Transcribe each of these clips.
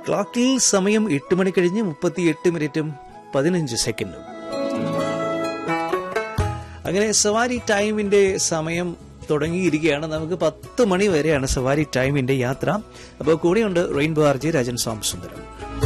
ക്ലോക്കിൽ സമയം എട്ട് മണി കഴിഞ്ഞ് മുപ്പത്തിയെട്ട് മിനിറ്റും പതിനഞ്ച് സെക്കൻഡും അങ്ങനെ സവാരി ടൈമിന്റെ സമയം തുടങ്ങിയിരിക്കുകയാണ് നമുക്ക് പത്ത് മണി വരെയാണ് സവാരി ടൈമിന്റെ യാത്ര അപ്പോൾ കൂടെയുണ്ട് റെയിൻബോ ആർജി രാജൻ സ്വാമി സുന്ദരം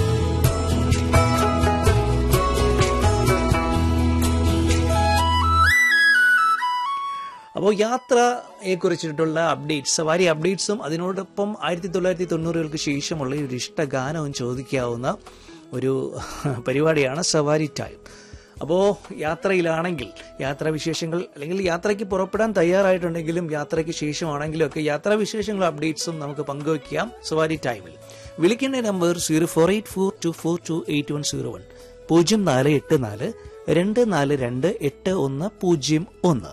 അപ്പോൾ യാത്രയെ കുറിച്ചിട്ടുള്ള അപ്ഡേറ്റ്സ് സവാരി അപ്ഡേറ്റ്സും അതിനോടൊപ്പം ആയിരത്തി തൊള്ളായിരത്തി തൊണ്ണൂറുകൾക്ക് ശേഷമുള്ള ഒരു ഇഷ്ടഗാനവും ചോദിക്കാവുന്ന ഒരു പരിപാടിയാണ് സവാരി ടൈം അപ്പോൾ യാത്രയിലാണെങ്കിൽ യാത്രാവിശേഷങ്ങൾ അല്ലെങ്കിൽ യാത്രയ്ക്ക് പുറപ്പെടാൻ തയ്യാറായിട്ടുണ്ടെങ്കിലും യാത്രയ്ക്ക് ശേഷമാണെങ്കിലും ഒക്കെ യാത്രാവിശേഷങ്ങളും അപ്ഡേറ്റ്സും നമുക്ക് പങ്കുവയ്ക്കാം സവാരി ടൈമിൽ വിളിക്കേണ്ട number zero four eight four two four two eight one zero one പൂജ്യം നാല് എട്ട് നാല് രണ്ട് നാല് രണ്ട് എട്ട് ഒന്ന് പൂജ്യം ഒന്ന്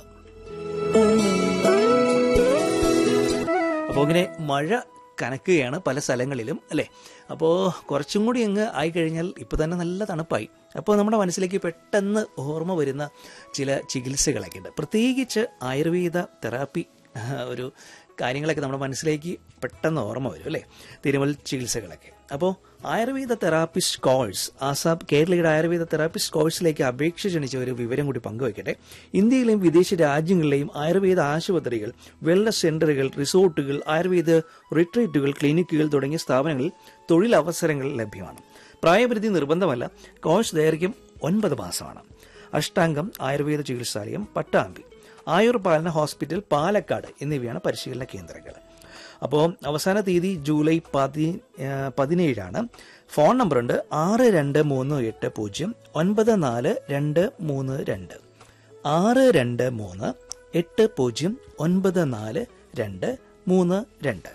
അപ്പോൾ ഇങ്ങനെ മഴ കനക്കുകയാണ് പല സ്ഥലങ്ങളിലും അല്ലേ അപ്പോൾ കുറച്ചും കൂടി അങ്ങ് ആയിക്കഴിഞ്ഞാൽ ഇപ്പോൾ തന്നെ നല്ല തണുപ്പായി അപ്പോൾ നമ്മുടെ മനസ്സിലേക്ക് പെട്ടെന്ന് ഓർമ്മ വരുന്ന ചില ചികിത്സകളൊക്കെ ഉണ്ട് പ്രത്യേകിച്ച് ആയുർവേദ തെറാപ്പി ആ, ഒരു കാര്യങ്ങളൊക്കെ നമ്മുടെ മനസ്സിലേക്ക് പെട്ടെന്ന് ഓർമ്മ വരും അല്ലേ തിരുമൽ ചികിത്സകളൊക്കെ അപ്പോൾ ആയുർവേദ തെറാപ്പിസ്റ്റ് കോഴ്സ് ആസാബ് കേരളയുടെ ആയുർവേദ തെറാപ്പിസ്റ്റ് കോഴ്സിലേക്ക് അപേക്ഷ ക്ഷണിച്ച ഒരു വിവരം കൂടി പങ്കുവയ്ക്കട്ടെ ഇന്ത്യയിലെയും വിദേശ രാജ്യങ്ങളിലെയും ആയുർവേദ ആശുപത്രികൾ വെൽനസ് സെന്ററുകൾ റിസോർട്ടുകൾ ആയുർവേദ റിട്രീറ്റുകൾ ക്ലിനിക്കുകൾ തുടങ്ങിയ സ്ഥാപനങ്ങളിൽ തൊഴിലവസരങ്ങൾ ലഭ്യമാണ് പ്രായപരിധി നിർബന്ധമല്ല കോഴ്സ് ദൈർഘ്യം ഒൻപത് മാസമാണ് അഷ്ടാംഗം ആയുർവേദ ചികിത്സാലയം പട്ടാമ്പി ആയുർ പാലന ഹോസ്പിറ്റൽ പാലക്കാട് എന്നിവയാണ് പരിശീലന കേന്ദ്രങ്ങൾ അപ്പോൾ അവസാന തീയതി ജൂലൈ പതി ആ, പതിനേഴാണ് ഫോൺ നമ്പറുണ്ട് ആറ് രണ്ട് മൂന്ന് എട്ട് പൂജ്യം ഒൻപത് നാല് രണ്ട് മൂന്ന് രണ്ട് ആറ് രണ്ട് മൂന്ന് എട്ട് പൂജ്യം ഒൻപത് നാല് രണ്ട് മൂന്ന് രണ്ട്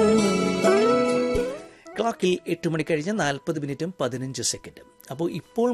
ക്ലോക്കിൽ എട്ട് മണി കഴിഞ്ഞ് നാൽപ്പത് മിനിറ്റും പതിനഞ്ച് സെക്കൻഡും അപ്പോൾ ഇപ്പോൾ